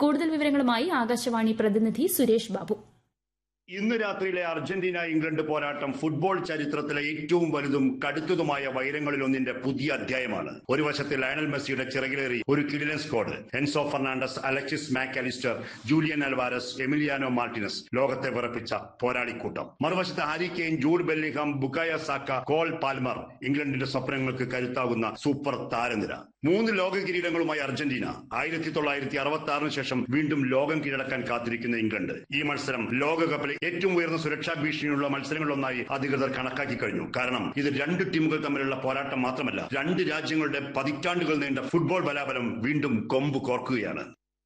കൂടുതൽ വിവരങ്ങളുമായി ആകാശവാണി പ്രതിനിധി സുരേഷ് ബാബു ഇന്ന് രാത്രിയിലെ അർജന്റീന ഇംഗ്ലണ്ട് പോരാട്ടം ഫുട്ബോൾ ചരിത്രത്തിലെ ഏറ്റവും വലുതും കടുത്തതുമായ വൈരങ്ങളിലൊന്നിന്റെ പുതിയ അധ്യായമാണ് ഒരു വശത്ത് ലയണൽ മെസ്സിയുടെ ചിറകിലേറി ഒരു കിടിലൻ squad Enzo Fernandez Alexis Mac Allister Julian Alvarez Emiliano Martinez ലോകത്തെ വിറപ്പിച്ച പോരാളിക്കൂട്ടം മറുവശത്ത് Harry Kane Jude Bellingham Bukayo Saka Cole Palmer ഇംഗ്ലണ്ടിന്റെ സ്വപ്നങ്ങൾക്ക് കരുത്താകുന്ന സൂപ്പർ താരനിര മൂന്ന് ലോക കിരീടങ്ങളുമായി അർജന്റീന ആയിരത്തി തൊള്ളായിരത്തി അറുപത്തി ആറിന് ശേഷം വീണ്ടും ലോകം കീഴടക്കാൻ കാത്തിരിക്കുന്ന ഇംഗ്ലണ്ട് ഈ മത്സരം ലോകകപ്പിലെ ഏറ്റവും ഉയർന്ന സുരക്ഷാ ഭീഷണിയുള്ള മത്സരങ്ങളൊന്നായി അധികൃതർ കണക്കാക്കി കഴിഞ്ഞു കാരണം ഇത് രണ്ട് ടീമുകൾ തമ്മിലുള്ള പോരാട്ടം മാത്രമല്ല രണ്ട് രാജ്യങ്ങളുടെ പതിറ്റാണ്ടുകൾ നീണ്ട ഫുട്ബോൾ ബലാബലം വീണ്ടും കൊമ്പ് കോർക്കുകയാണ്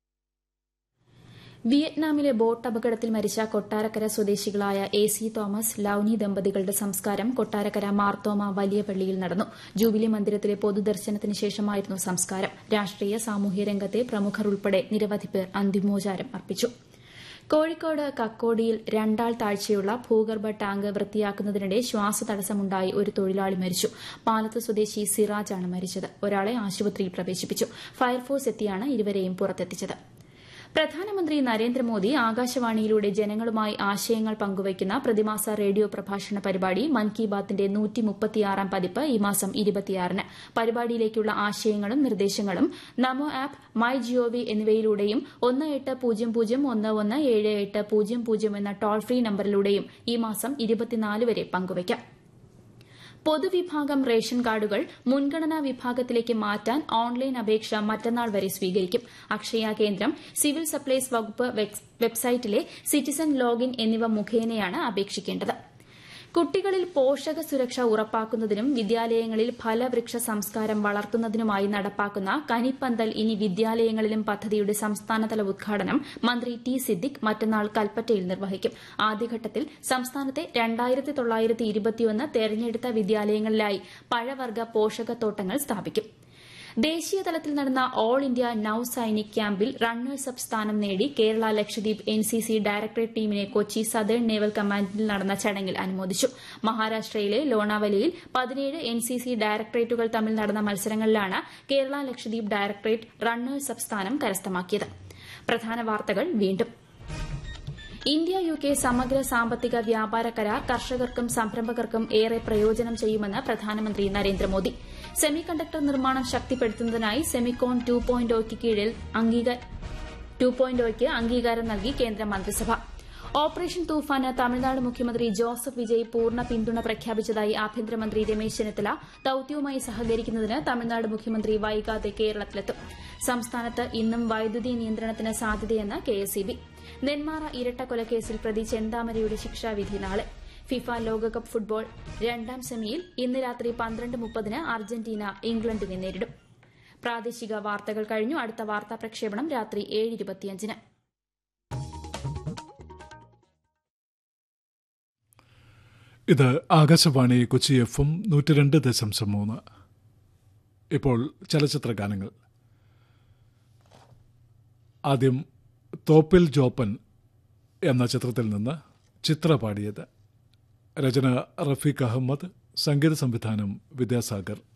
വിയറ്റ്നാമിലെ ബോട്ട് അപകടത്തിൽ മരിച്ച കൊട്ടാരക്കര സ്വദേശികളായ എ സി തോമസ് ലൌനി ദമ്പതികളുടെ സംസ്കാരം കൊട്ടാരക്കര മാർത്തോമ വലിയ പള്ളിയിൽ നടന്നു ജൂബിലി മന്ദിരത്തിലെ പൊതുദർശനത്തിന് ശേഷമായിരുന്നു സംസ്കാരം രാഷ്ട്രീയ സാമൂഹ്യ രംഗത്തെ പ്രമുഖർ ഉൾപ്പെടെ നിരവധി പേർ അന്തിമോചാരം അർപ്പിച്ചു കോഴിക്കോട് കക്കോടിയിൽ രണ്ടാൾ താഴ്ചയുള്ള ഭൂഗർഭ ടാങ്ക് വൃത്തിയാക്കുന്നതിനിടെ ശ്വാസതടസ്സമുണ്ടായി ഒരു തൊഴിലാളി മരിച്ചു പാലത്ത് സ്വദേശി സിറാജാണ് മരിച്ചത് ഒരാളെ ആശുപത്രിയിൽ പ്രവേശിപ്പിച്ചു ഫയർഫോഴ്സ് എത്തിയാണ് ഇരുവരെയും പുറത്തെത്തിച്ചത് പ്രധാനമന്ത്രി നരേന്ദ്രമോദി ആകാശവാണിയിലൂടെ ജനങ്ങളുമായി ആശയങ്ങൾ പങ്കുവയ്ക്കുന്ന പ്രതിമാസ റേഡിയോ പ്രഭാഷണ പരിപാടി മൻ കി ബാത്തിന്റെ നൂറ്റിമുപ്പത്തിയാറാം പതിപ്പ് ഈ മാസം ഇരുപത്തിയാറിന് പരിപാടിയിലേക്കുള്ള ആശയങ്ങളും നിർദ്ദേശങ്ങളും നമോ ആപ്പ് മൈ ജിഒവി എന്നിവയിലൂടെയും ഒന്ന് എട്ട് പൂജ്യം പൂജ്യം ഒന്ന് ഒന്ന് ഏഴ് എട്ട് പൂജ്യം പൂജ്യം എന്ന ടോൾ ഫ്രീ നമ്പറിലൂടെയും ഈ മാസം ഇരുപത്തിനാല് വരെ പങ്കുവയ്ക്കാം പൊതുവിഭാഗം റേഷൻ കാർഡുകൾ മുൻഗണനാ വിഭാഗത്തിലേക്ക് മാറ്റാൻ ഓൺലൈൻ അപേക്ഷ മറ്റന്നാൾ വരെ സ്വീകരിക്കും അക്ഷയ കേന്ദ്രം സിവിൽ സപ്ലൈസ് വകുപ്പ് വെബ്സൈറ്റിലെ സിറ്റിസൺ ലോഗിൻ എന്നിവ മുഖേനയാണ് അപേക്ഷിക്കേണ്ടത് കുട്ടികളിൽ പോഷക സുരക്ഷ ഉറപ്പാക്കുന്നതിനും വിദ്യാലയങ്ങളിൽ ഫലവൃക്ഷ സംസ്കാരം വളർത്തുന്നതിനുമായി നടപ്പാക്കുന്ന കനിപ്പന്തൽ ഇനി വിദ്യാലയങ്ങളിലും പദ്ധതിയുടെ സംസ്ഥാനതല ഉദ്ഘാടനം മന്ത്രി ടി സിദ്ദിഖ് മറ്റന്നാൾ കൽപ്പറ്റയിൽ നിർവഹിക്കും ആദ്യഘട്ടത്തിൽ സംസ്ഥാനത്തെ രണ്ടായിരത്തി തൊള്ളായിരത്തി ഇരുപത്തിയൊന്ന് തെരഞ്ഞെടുത്ത വിദ്യാലയങ്ങളിലായി പഴവർഗ്ഗ പോഷകത്തോട്ടങ്ങൾ സ്ഥാപിക്കും ദേശീയ തലത്തിൽ നടന്ന ഓൾ ഇന്ത്യ നൌ സൈനിക് ക്യാമ്പിൽ റണ്ണേഴ്സ് അപ്പ് സ്ഥാനം നേടി കേരള ലക്ഷദ്വീപ് എൻസിസി ഡയറക്ടറേറ്റ് ടീമിനെ കൊച്ചി സദേൺ നേവൽ കമാൻഡിൽ നടന്ന ചടങ്ങിൽ അനുമോദിച്ചു മഹാരാഷ്ട്രയിലെ ലോണാവലിയിൽ പതിനേഴ് എൻസിസി ഡയറക്ടറേറ്റുകൾ തമ്മിൽ നടന്ന മത്സരങ്ങളിലാണ് Kerala Lakshadweep directorate runners up സ്ഥാനം കരസ്ഥമാക്കിയത് പ്രധാന വാർത്തകൾ വീണ്ടും ഇന്ത്യ യു കെ സമഗ്ര സാമ്പത്തിക വ്യാപാര കരാർ കർഷകർക്കും സംരംഭകർക്കും ഏറെ പ്രയോജനം ചെയ്യുമെന്ന് പ്രധാനമന്ത്രി നരേന്ദ്രമോദി സെമി കണ്ടക്ടർ നിർമ്മാണം ശക്തിപ്പെടുത്തുന്നതിനായി സെമിക്കോൺ ടു പോയിന്റ് കീഴിൽ ടു പോയിന്റ് അംഗീകാരം നൽകി കേന്ദ്ര മന്ത്രിസഭ ഓപ്പറേഷൻ തൂഫാന് തമിഴ്നാട് മുഖ്യമന്ത്രി ജോസഫ് വിജയ് പൂർണ്ണ പിന്തുണ പ്രഖ്യാപിച്ചതായി ആഭ്യന്തരമന്ത്രി രമേശ് ചെന്നിത്തല ദൌത്യവുമായി സഹകരിക്കുന്നതിന് തമിഴ്നാട് മുഖ്യമന്ത്രി വൈകാതെ കേരളത്തിലെത്തും സംസ്ഥാനത്ത് ഇന്നും വൈദ്യുതി നിയന്ത്രണത്തിന് സാധ്യതയെന്ന് കെഎസ്ഇബി നെന്മാറ ഇരട്ടക്കൊലക്കേസിൽ പ്രതി ചെന്താമരയുടെ ശിക്ഷാവിധി നാളെ ഫിഫ ലോകകപ്പ് ഫുട്ബോൾ രണ്ടാം സെമിയിൽ ഇന്ന് രാത്രി പന്ത്രണ്ട് മുപ്പതിന് അർജന്റീന ഇംഗ്ലണ്ടിനെ നേരിടും പ്രാദേശിക വാർത്തകൾ കഴിഞ്ഞു അടുത്ത വാർത്താ പ്രക്ഷേപണം രാത്രി ഏഴ് ഇരുപത്തിയഞ്ചിന് ഇത് ആകാശവാണി കൊച്ചി എഫ് എം നൂറ്റി രണ്ട് ദശാംശം മൂന്ന് ഇപ്പോൾ ചലച്ചിത്ര ഗാനങ്ങൾ ആദ്യം തോപ്പിൽ ജോപ്പൻ എന്ന ചിത്രത്തിൽ നിന്ന് ചിത്ര പാടിയത് രചന റഫീഖ് അഹമ്മദ് സംഗീത സംവിധാനം വിദ്യാസാഗർ